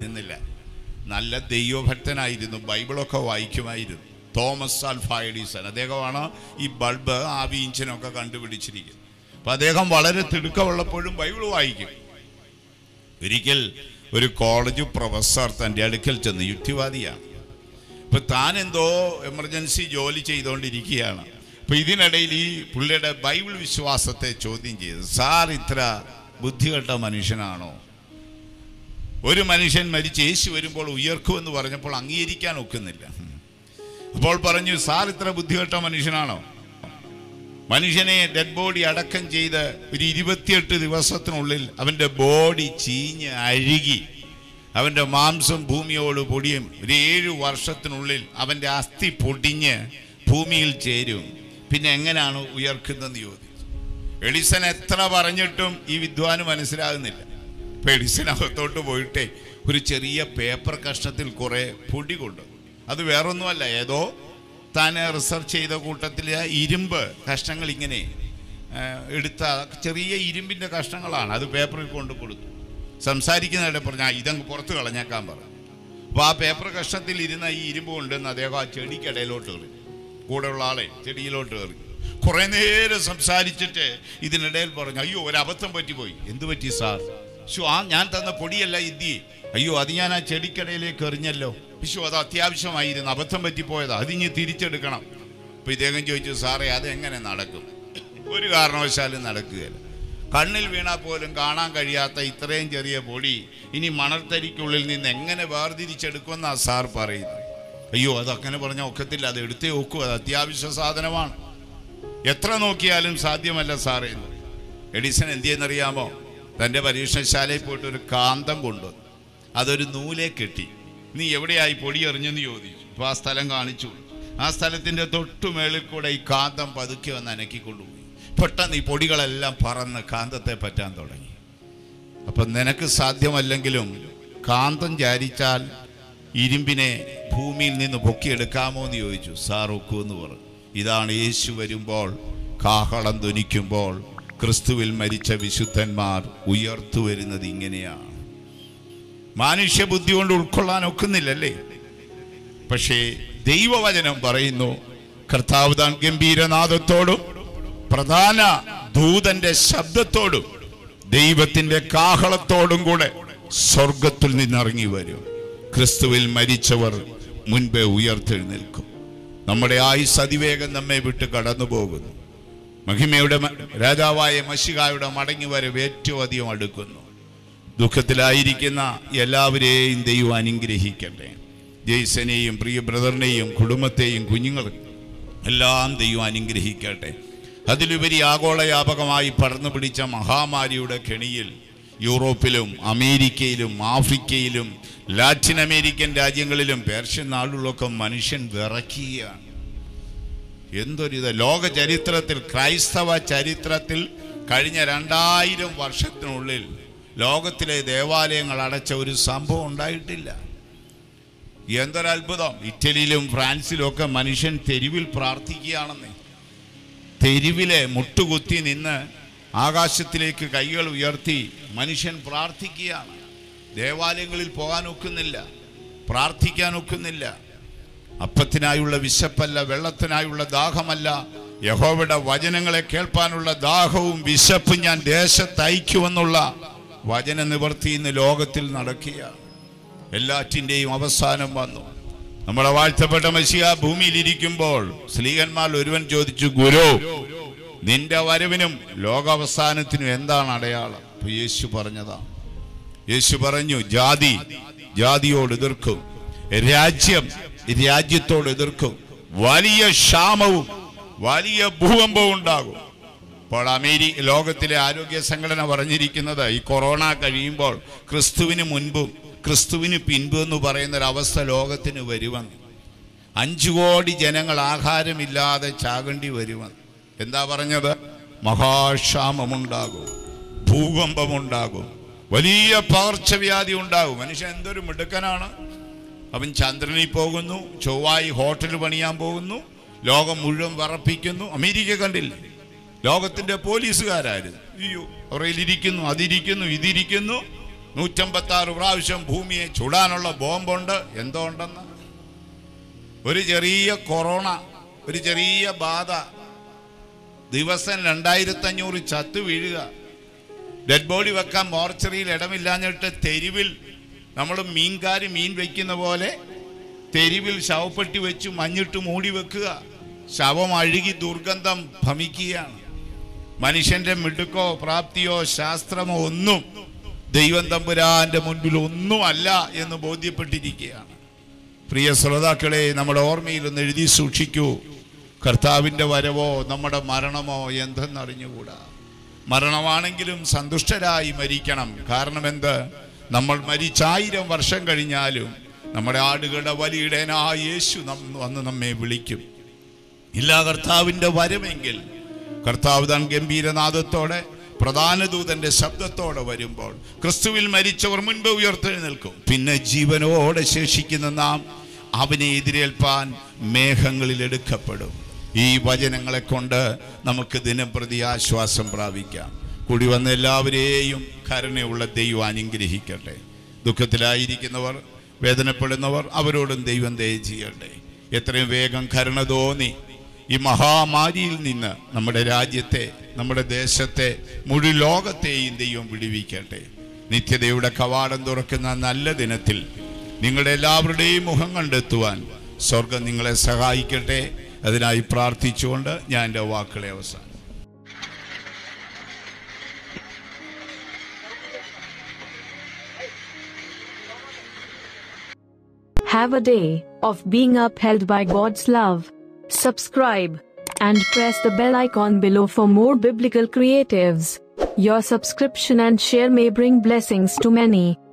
ആയിരുന്നില്ല നല്ല ദൈവഭക്തനായിരുന്നു ബൈബിളൊക്കെ വായിക്കുമായിരുന്നു തോമസ് ആൽഫ എഡിസൺ അദ്ദേഹമാണ് ഈ ബൾബ് ആവി ഇഞ്ചിനൊക്കെ കണ്ടുപിടിച്ചിരിക്കുന്നത് അപ്പം അദ്ദേഹം വളരെ തിടുക്കമുള്ളപ്പോഴും ബൈബിൾ വായിക്കും ഒരിക്കൽ ഒരു കോളേജ് പ്രൊഫസർ തൻ്റെ അടുക്കൽ ചെന്ന് യുക്തിവാദിയാണ് ഇപ്പൊ താൻ എന്തോ എമർജൻസി ജോലി ചെയ്തുകൊണ്ടിരിക്കുകയാണ് അപ്പൊ ഇതിനിടയിൽ ഈ പുള്ളിയുടെ ബൈബിൾ വിശ്വാസത്തെ ചോദ്യം ചെയ്തു സാർ ഇത്ര ബുദ്ധികെട്ട മനുഷ്യനാണോ ഒരു മനുഷ്യൻ മരിച്ച് യേശു വരുമ്പോൾ ഉയർക്കുമെന്ന് പറഞ്ഞപ്പോൾ അംഗീകരിക്കാൻ ഒക്കുന്നില്ല അപ്പോൾ പറഞ്ഞു സാർ ഇത്ര ബുദ്ധികെട്ട മനുഷ്യനാണോ മനുഷ്യനെ ഡെഡ് ബോഡി അടക്കം ചെയ്ത് ഒരു ഇരുപത്തിയെട്ട് ദിവസത്തിനുള്ളിൽ അവന്റെ ബോഡി ചീഞ്ഞ് അഴുകി അവന്റെ മാംസം ഭൂമിയോട് പൊടിയും ഒരു ഏഴു വർഷത്തിനുള്ളിൽ അവന്റെ അസ്ഥി പൊടിഞ്ഞ് ഭൂമിയിൽ ചേരും പിന്നെ എങ്ങനെയാണ് ഉയർക്കുന്നതെന്ന് ചോദിച്ചു എഡിസൺ എത്ര പറഞ്ഞിട്ടും ഈ വിദ്വാന് മനസ്സിലാകുന്നില്ല ഇപ്പൊ എഡിസൺ അകത്തോട്ട് പോയിട്ടേ ഒരു ചെറിയ പേപ്പർ കഷ്ണത്തിൽ കുറെ പൊടി കൊണ്ടു അത് വേറൊന്നുമല്ല ഏതോ താൻ റിസർച്ച് ചെയ്ത കൂട്ടത്തിൽ ഇരുമ്പ് കഷ്ണങ്ങൾ ഇങ്ങനെ ആ, എടുത്ത ചെറിയ ഇരുമ്പിന്റെ കഷ്ണങ്ങളാണ് അത് പേപ്പറിൽ കൊണ്ട് കൊടുത്തു സംസാരിക്കുന്നതിടെ പറഞ്ഞ "ആ, ഇതങ്ങ് പുറത്ത് കളഞ്ഞേക്കാൻ പറഞ്ഞു അപ്പോൾ ആ പേപ്പർ കഷ്ണത്തിൽ ഇരുന്ന ഈ ഇരുമ്പ് കൊണ്ടുവന്ന് അദ്ദേഹം ആ ചെടിക്കിടയിലോട്ട് കയറി കൂടെയുള്ള ആളെ ചെടിയിലോട്ട് കയറി കുറെ നേരം സംസാരിച്ചിട്ട് ഇതിനിടയിൽ പറഞ്ഞു അയ്യോ ഒരു അബദ്ധം പറ്റിപ്പോയി എന്ത് പറ്റി സാർ ശോ ആ ഞാൻ തന്ന പൊടിയല്ല ഇദ്ദി അയ്യോ അത് ഞാൻ ആ ചെടിക്കടയിലേക്ക് എറിഞ്ഞല്ലോ വിശു അത് അത്യാവശ്യമായിരുന്നു അബദ്ധം പറ്റിപ്പോയതാ അതിഞ്ഞ് തിരിച്ചെടുക്കണം അപ്പൊ ഇദ്ദേഹം ചോദിച്ചു സാറേ അത് എങ്ങനെ നടക്കും ഒരു കാരണവശാലും നടക്കുകയില്ല കണ്ണിൽ വീണാൽ പോലും കാണാൻ കഴിയാത്ത ഇത്രയും ചെറിയ പൊടി ഇനി മണൽത്തരിക്കുള്ളിൽ നിന്ന് എങ്ങനെ വേർതിരിച്ചെടുക്കുമെന്നാ സാർ പറയുന്നത് അയ്യോ അതങ്ങനെ പറഞ്ഞാൽ ഒക്കത്തില്ല അത് എടുത്തേ ഒക്കൂ അത് അത്യാവശ്യ സാധനമാണ് എത്ര നോക്കിയാലും സാധ്യമല്ല സാറേ എന്ന് എഡിസൺ എന്ത് ചെയ്യുന്നറിയാമോ തൻ്റെ പരീക്ഷണശാലയിൽ പോയിട്ട് ഒരു കാന്തം കൊണ്ടുവന്നു അതൊരു നൂലെ കെട്ടി നീ എവിടെയായി പൊടി എറിഞ്ഞെന്ന് ചോദിച്ചു അപ്പോൾ ആ സ്ഥലം കാണിച്ചു ആ സ്ഥലത്തിൻ്റെ തൊട്ടുമേളിൽ കൂടെ ഈ കാന്തം പതുക്കെ വന്ന് അനക്കിക്കൊണ്ടുപോയി പെട്ടെന്ന് ഈ പൊടികളെല്ലാം പറന്ന് കാന്തത്തെ പറ്റാൻ തുടങ്ങി അപ്പം നിനക്ക് സാധ്യമല്ലെങ്കിലും കാന്തം ചാരിച്ചാൽ ഇരുമ്പിനെ ഭൂമിയിൽ നിന്ന് പൊക്കിയെടുക്കാമോ എന്ന് ചോദിച്ചു സാർ ഒക്കുമെന്ന് പറഞ്ഞു ഇതാണ് യേശു വരുമ്പോൾ കാഹളം ധ്വനിക്കുമ്പോൾ ക്രിസ്തുവിൽ മരിച്ച വിശുദ്ധന്മാർ ഉയർത്തു വരുന്നത് ഇങ്ങനെയാണ് മാനുഷ്യ ബുദ്ധി കൊണ്ട് ഉൾക്കൊള്ളാൻ ഒക്കുന്നില്ലല്ലേ പക്ഷേ ദൈവവചനം പറയുന്നു കർത്താവ് താൻ ഗംഭീരനാദത്തോടും പ്രധാന ദൂതന്റെ ശബ്ദത്തോടും ദൈവത്തിന്റെ കാഹളത്തോടും കൂടെ സ്വർഗത്തിൽ നിന്നിറങ്ങി വരും ക്രിസ്തുവിൽ മരിച്ചവർ മുൻപേ ഉയർത്തെഴുന്നേൽക്കും നമ്മുടെ ആയുസ് അതിവേഗം നമ്മെ വിട്ട് കടന്നു പോകുന്നു മഹിമയുടെ മ- രാജാവായ മഷികായുടെ മടങ്ങി വരവ് ഏറ്റവും അധികം അടുക്കുന്നു ദുഃഖത്തിലായിരിക്കുന്ന എല്ലാവരെയും ദൈവം അനുഗ്രഹിക്കട്ടെ ജെയ്സനെയും പ്രിയ ബ്രദറിനെയും കുടുംബത്തെയും കുഞ്ഞുങ്ങളും എല്ലാം ദൈവം അനുഗ്രഹിക്കട്ടെ അതിലുപരി ആഗോളവ്യാപകമായി പടർന്നു പിടിച്ച മഹാമാരിയുടെ കെണിയിൽ യൂറോപ്പിലും അമേരിക്കയിലും ആഫ്രിക്കയിലും ലാറ്റിൻ അമേരിക്കൻ രാജ്യങ്ങളിലും പേർഷ്യൻ നാടുകളിലൊക്കെ മനുഷ്യൻ വിറയ്ക്കുകയാണ് എന്തൊരിത് ലോക ചരിത്രത്തിൽ ക്രൈസ്തവ ചരിത്രത്തിൽ കഴിഞ്ഞ രണ്ടായിരം വർഷത്തിനുള്ളിൽ ലോകത്തിലെ ദേവാലയങ്ങൾ അടച്ച ഒരു സംഭവം ഉണ്ടായിട്ടില്ല എന്തൊരത്ഭുതം ഇറ്റലിയിലും ഫ്രാൻസിലും ഒക്കെ മനുഷ്യൻ തെരുവിൽ പ്രാർത്ഥിക്കുകയാണെന്ന് തെരുവിലെ മുട്ടുകുത്തി നിന്ന് ആകാശത്തിലേക്ക് കൈകൾ ഉയർത്തി മനുഷ്യൻ പ്രാർത്ഥിക്കുകയാണ് ദേവാലയങ്ങളിൽ പോകാൻ ഒക്കുന്നില്ല പ്രാർത്ഥിക്കാൻ ഒക്കുന്നില്ല അപ്പത്തിനായുള്ള വിശപ്പല്ല വെള്ളത്തിനായുള്ള ദാഹമല്ല യഹോവയുടെ വചനങ്ങളെ കേൾപ്പാനുള്ള ദാഹവും വിശപ്പും ഞാൻ ദേശത്ത് അയക്കുമെന്നുള്ള വചന നിവർത്തി ഇന്ന് ലോകത്തിൽ നടക്കുകയാണ് എല്ലാറ്റിൻ്റെയും അവസാനം വന്നു നമ്മുടെ വാഴ്ത്തപ്പെട്ട മഷിയ ഭൂമിയിൽ ഇരിക്കുമ്പോൾ സ്ത്രീകന്മാർ ഒരുവൻ ചോദിച്ചു ഗുരു നിന്റെ വരവിനും ലോകാവസാനത്തിനും എന്താണ് അടയാളം അപ്പൊ യേശു പറഞ്ഞതാണ് യേശു പറഞ്ഞു ജാതി ജാതിയോട് എതിർക്കും രാജ്യം രാജ്യത്തോട് എതിർക്കും വലിയ ക്ഷാമവും വലിയ ഭൂകമ്പവും ഉണ്ടാകും ഇപ്പോൾ അമേരിക്ക ലോകത്തിലെ ആരോഗ്യ സംഘടന പറഞ്ഞിരിക്കുന്നത് ഈ കൊറോണ കഴിയുമ്പോൾ ക്രിസ്തുവിന് മുൻപും ക്രിസ്തുവിന് പിൻപും എന്ന് പറയുന്ന ഒരു അവസ്ഥ ലോകത്തിന് വരുമെന്ന് അഞ്ചു കോടി ജനങ്ങൾ ആഹാരമില്ലാതെ ചാകേണ്ടി വരുമെന്ന് എന്താ പറഞ്ഞത് മഹാക്ഷാമമുണ്ടാകും ഭൂകമ്പമുണ്ടാകും വലിയ പകർച്ചവ്യാധി ഉണ്ടാകും മനുഷ്യൻ എന്തൊരു മിടുക്കനാണ് അവൻ ചന്ദ്രനിൽ പോകുന്നു ചൊവ്വായി ഹോട്ടൽ പണിയാൻ പോകുന്നു ലോകം മുഴുവൻ വറപ്പിക്കുന്നു അമേരിക്ക കണ്ടില്ലേ ലോകത്തിന്റെ പോലീസുകാരായിരുന്നു അയ്യോ അവരിലിരിക്കുന്നു അതിരിക്കുന്നു ഇതിരിക്കുന്നു നൂറ്റമ്പത്തി ആറ് പ്രാവശ്യം ഭൂമിയെ ചുടാനുള്ള ബോംബുണ്ട് എന്തോ ഉണ്ടെന്ന് ഒരു ചെറിയ കൊറോണ ഒരു ചെറിയ ബാധ ദിവസം രണ്ടായിരത്തി അഞ്ഞൂറ് ചത്തു വീഴുക ഡെഡ് ബോഡി വെക്കാൻ മോർച്ചറിയിൽ ഇടമില്ലാഞ്ഞിട്ട് തെരുവിൽ നമ്മൾ മീൻകാർ മീൻ വെക്കുന്ന പോലെ തെരുവിൽ ശവപ്പെട്ടി വെച്ച് മഞ്ഞിട്ട് മൂടി വെക്കുക ശവം അഴുകി ദുർഗന്ധം ഭമിക്കുകയാണ് മനുഷ്യന്റെ മിടുക്കോ പ്രാപ്തിയോ ശാസ്ത്രമോ ഒന്നും ദൈവം തമ്പുരാന്റെ മുൻപിൽ ഒന്നുമല്ല എന്ന് ബോധ്യപ്പെട്ടിരിക്കുകയാണ് പ്രിയ ശ്രോതാക്കളെ നമ്മുടെ ഓർമ്മയിൽ ഒന്ന് എഴുതി സൂക്ഷിക്കൂ കർത്താവിൻ്റെ വരവോ നമ്മുടെ മരണമോ എന്തെന്നറിഞ്ഞുകൂടാ മരണമാണെങ്കിലും സന്തുഷ്ടരായി മരിക്കണം കാരണം എന്ത് നമ്മൾ മരിച്ചായിരം വർഷം കഴിഞ്ഞാലും നമ്മുടെ ആടുകളുടെ വലിയിടനായ യേശു നം വന്ന് നമ്മെ വിളിക്കും ഇല്ല കർത്താവിൻ്റെ വരമെങ്കിൽ കർത്താവ് താൻ ഗംഭീരനാദത്തോടെ പ്രധാന ദൂതന്റെ ശബ്ദത്തോടെ വരുമ്പോൾ ക്രിസ്തുവിൽ മരിച്ചവർ മുൻപ് ഉയർത്തെഴുന്നേൽക്കും പിന്നെ ജീവനോടെ ശേഷിക്കുന്ന നാം അവനെ എതിരേൽപ്പാൻ മേഘങ്ങളിൽ എടുക്കപ്പെടും ഈ വചനങ്ങളെ കൊണ്ട് നമുക്ക് ദിനംപ്രതി ആശ്വാസം പ്രാപിക്കാം കൂടി വന്ന എല്ലാവരെയും കരുണയുള്ള ദൈവം അനുഗ്രഹിക്കട്ടെ ദുഃഖത്തിലായിരിക്കുന്നവർ വേദനപ്പെടുന്നവർ അവരോടും ദൈവം ദയ ചെയ്യട്ടെ എത്രയും വേഗം കരുണ തോന്നി ഈ മഹാമാരിയിൽ നിന്ന് നമ്മുടെ രാജ്യത്തെ നമ്മുടെ ദേശത്തെ മുഴു ലോകത്തെയും ദൈവം വിടുവിക്കട്ടെ നിത്യതയുടെ കവാടം തുറക്കുന്ന നല്ല ദിനത്തിൽ നിങ്ങളുടെ എല്ലാവരുടെയും മുഖം കണ്ടെത്തുവാൻ സ്വർഗം നിങ്ങളെ സഹായിക്കട്ടെ അതിനായി പ്രാർത്ഥിച്ചുകൊണ്ട് ഞാൻ എൻ്റെ വാക്കുകളെ അവസാനം Have a day of being upheld by God's love. Subscribe and press the bell icon below for more biblical creatives. Your subscription and share may bring blessings to many.